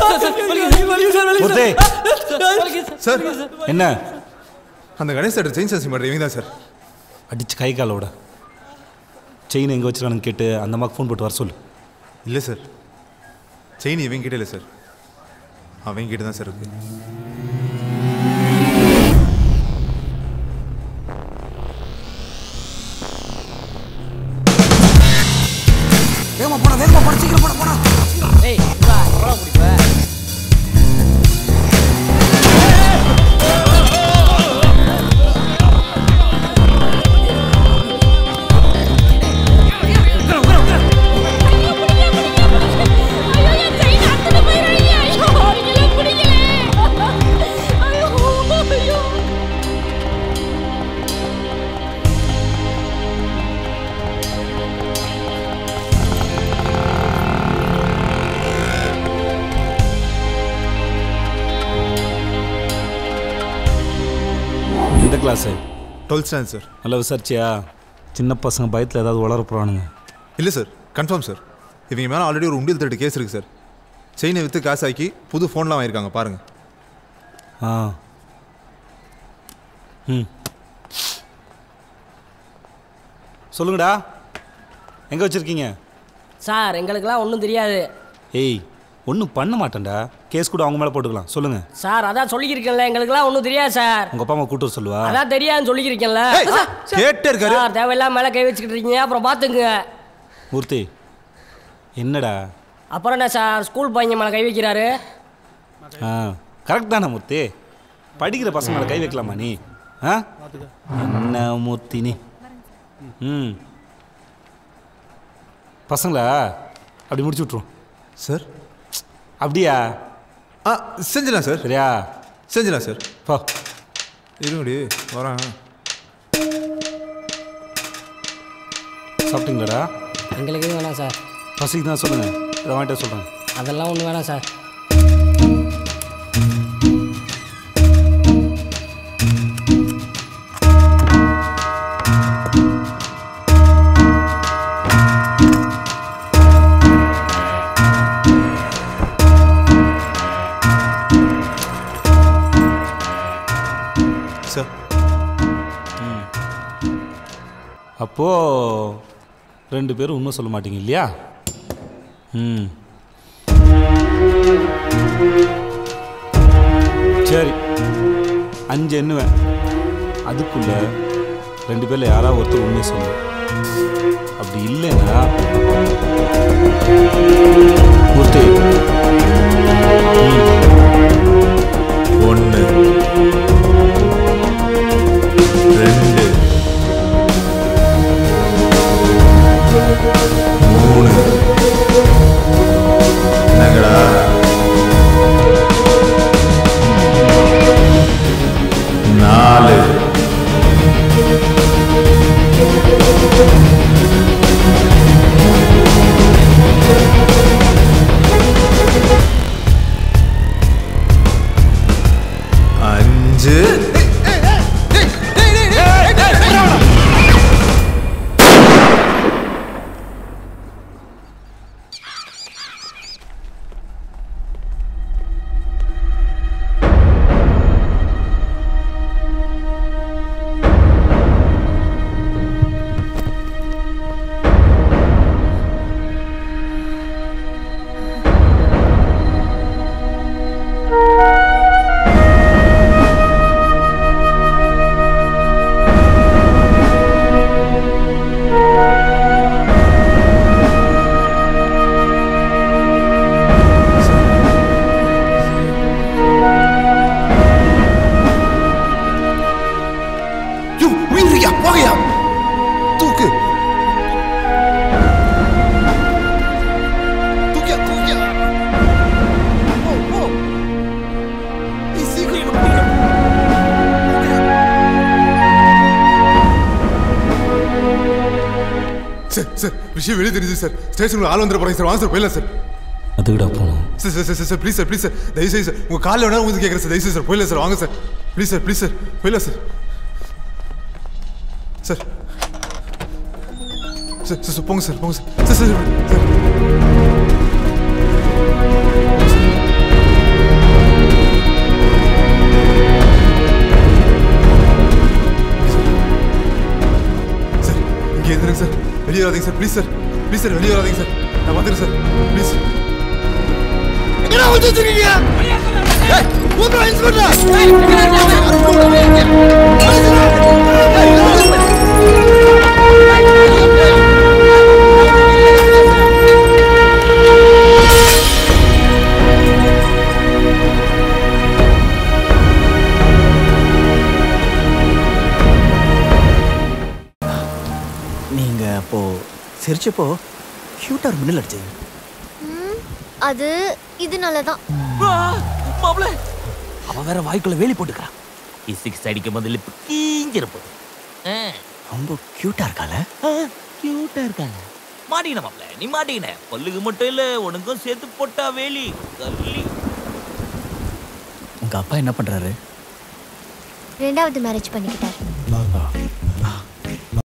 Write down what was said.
மூர்த்தி sir என்ன அந்த Ganesh sir chain Sasi பண்ணுற இவங்க தான் சார் அடிச்சு கை காலோட செயின் எங்கே வச்சிருக்கானு கேட்டு அந்த அம்மாக்கு ஃபோன் போட்டு வர சொல்லு இல்லை சார் செயின் இவங்க கிட்ட இல்லை சார் அவங்க கிட்ட தான் சார் இருக்கு வேகமா போடா வேகமா போடா சீக்கிரம் போடா போடா ஏய் வா எவ்வளோ பிடிப்ப எந்த கிளாஸு டுவெல்த் ஸ்டாண்ட் சார் நல்லா விசாரிச்சியா சின்ன பசங்க பயத்தில் ஏதாவது வளர போகிறானுங்க இல்லை சார் கன்ஃபார்ம் சார் இவங்க மேலே ஆல்ரெடி ஒரு உண்டியல் திருட்டு கேஸ் இருக்குது சார் செயினை விற்று காசு ஆக்கி புது ஃபோன்லாம் வாங்கியிருக்காங்க பாருங்கள் ஆ ம் சொல்லுங்கடா எங்கே வச்சுருக்கீங்க சார் எங்களுக்கெல்லாம் ஒன்றும் தெரியாது ஏய் ஒன்றும் பண்ண மாட்டேன்டா கேஸ் கூட அவங்க மேலே போட்டுக்கலாம் சொல்லுங்கள் சார் அதான் சொல்லியிருக்கேன்ல எங்களுக்கெல்லாம் ஒன்றும் தெரியாது சார் உங்கள் அப்பா அம்மா கூட்டு வர சொல்லுவா அதான் தெரியாதுன்னு சொல்லியிருக்கேன்ல ஏய், கேட்டே இருக்காரு. சார் தேவையில்லாம மேலே கை வச்சுக்கிட்டு இருக்கீங்க அப்புறம் பார்த்துக்குங்க மூர்த்தி என்னடா அப்புறம் என்ன சார் ஸ்கூல் பையன் மேலே கை வைக்கிறாரு ஆ கரெக்ட் தானே மூர்த்தி படிக்கிற பசங்க மேலே கை வைக்கலாமா நீ ஆ என்ன மூர்த்தி நீ ம் பசங்களா அப்படி முடிச்சு விட்ருவோம் சார் அப்படியா ஆ செஞ்சிடலாம் சார் சரியா செஞ்சிடலாம் சார் போ இருங்கடி வரேன் சாப்பிட்டீங்களாடா எங்களுக்கு எதுவும் வேணாம் சார் பசிக்கு தான் சொல்லுங்கள் இதை வாங்கிட்டு சொல்கிறேன் அதெல்லாம் ஒன்றும் வேணாம் சார் சார் அப்போது ரெண்டு பேரும் உண்மை சொல்ல மாட்டீங்க இல்லையா ம் சரி அஞ்சு எண்ணுவேன் அதுக்குள்ள ரெண்டு பேரில் யாராவது ஒருத்தர் உண்மையை சொல்லு அப்படி இல்லைன்னா மூர்த்தி ஒன்று ரெண்டு மூணு என்னங்கடா நாலு அஞ்சு யோ உயிரியா போகையா தூக்கு தூக்கியா தூக்கியா ஓ ஓ நீ சீக்கிரம் போகையா சார் சார் விஷயம் வெளியே தெரியுது சார் ஸ்டேஷனுக்கு ஆள் வந்துட போறாங்க சார் வாங்க சார் போயிடலாம் சார் அதுக்கிட்ட போகணும் sir sir sir sir please sir please sir தயவுசெய்து சார் உங்கள் காலில் வேணா வந்து கேட்குறேன் சார் தயவுசெய்து சார் போயிடலாம் சார் வாங்க sir please sir please sir போயிடலாம் sir sir sir sir sir போங்க சார் போங்க சார் சார் சார் சார் வெளியே வராதீங்க sir please sir please sir வெளியே வராதீங்க சார் நான் வந்துடுறேன் சார் ப்ளீஸ் நீங்க அப்போ சிரிச்சப்போ க்யூட்டா ஒரு மின்னல் அடிச்சது அது இதனால தான் மாப்பிள அவ வேற வாய்க்குள்ள வேலி போட்டுக்கிறான் சிக்ஸ் அடிக்கும் போது லிப் கீஞ்சிருப்பது ரொம்ப க்யூட்டா இருக்கால கியூட்டா இருக்காங்க மாட்டிக்கின மாப்பிள நீ மாட்டிக்கின பல்லுக்கு மட்டும் இல்ல உனக்கும் சேர்த்து போட்டா வேலி கல்லி உங்க அப்பா என்ன பண்றாரு ரெண்டாவது மேரேஜ் பண்ணிக்கிட்டார்